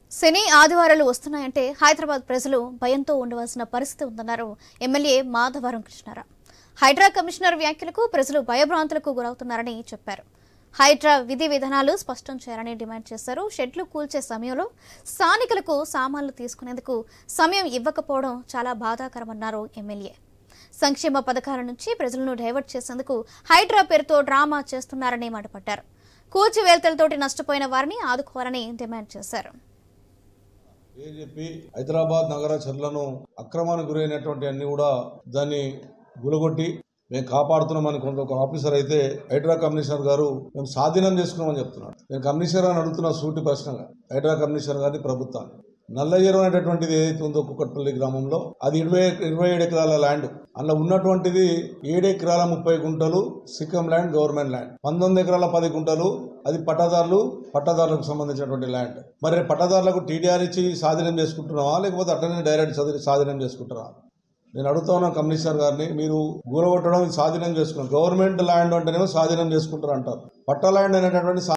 శని ఆదివారాలు వస్తున్నాయంటే హైదరాబాద్ ప్రజలు భయంతో ఉండవలసిన పరిస్థితి ఉందన్నారు ఎమ్మెల్యే మాధవరం కృష్ణారావు హైడ్రా కమిషనర్ వ్యాఖ్యలకు ప్రజలు భయభ్రాంతులకు గురవుతున్నారని చెప్పారు హైడ్రా విధి విధానాలు స్పష్టం చేయాలని డిమాండ్ చేశారు షెడ్లు కూల్చే సమయంలో స్థానికులకు సామాన్లు తీసుకునేందుకు సమయం ఇవ్వకపోవడం చాలా బాధాకరమన్నారు ఎమ్మెల్యే సంక్షేమ పథకాల నుంచి ప్రజలను డైవర్ట్ చేసేందుకు హైడ్రా పేరుతో డ్రామా చేస్తున్నారని మండిపడ్డారు కూల్చివేల్తలతోటి నష్టపోయిన వారిని ఆదుకోవాలని డిమాండ్ చేశారు చెప్పి హైదరాబాద్ నగర చర్లను అక్రమానికి గురైనటువంటి అన్ని కూడా దాన్ని గులగొట్టి మేము కాపాడుతున్నామని కొంత ఒక ఆఫీసర్ అయితే హైడ్రా కమిషనర్ గారు మేము స్వాధీనం చేసుకున్నామని చెప్తున్నాడు నేను కమిషనర్ అని అడుగుతున్న సూటి ప్రశ్నగా హైడ్రా కమిషనర్ గారిని ప్రభుత్వాన్ని నల్లయ్యరం అనేటటువంటిది ఏదైతే ఉందో కుక్కట్పల్లి గ్రామంలో అది ఇరవై ఇరవై ఏడు ఎకరాల ల్యాండ్ అందులో ఉన్నటువంటిది ఏడు ఎకరాల ముప్పై గుంటలు సిక్కం ల్యాండ్ గవర్నమెంట్ ల్యాండ్ పంతొమ్మిది ఎకరాల పది గుంటలు అది పట్టాదారులు పట్టాదారులకు సంబంధించినటువంటి ల్యాండ్ మరి పట్టాదారులకు టీడీఆర్ ఇచ్చి స్వాధీనం చేసుకుంటున్నావా లేకపోతే అట్లనే డైరెక్ట్ చదివి స్వాధీనం చేసుకుంటారా నేను అడుగుతా ఉన్నాను కమిషనర్ గారిని మీరు గూరగొట్టడం ఇది స్వాధీనం చేసుకున్నారు గవర్నమెంట్ ల్యాండ్ అంటేనేమో స్వాధీనం చేసుకుంటారు అంటారు పట్టా ల్యాండ్ అనేటటువంటి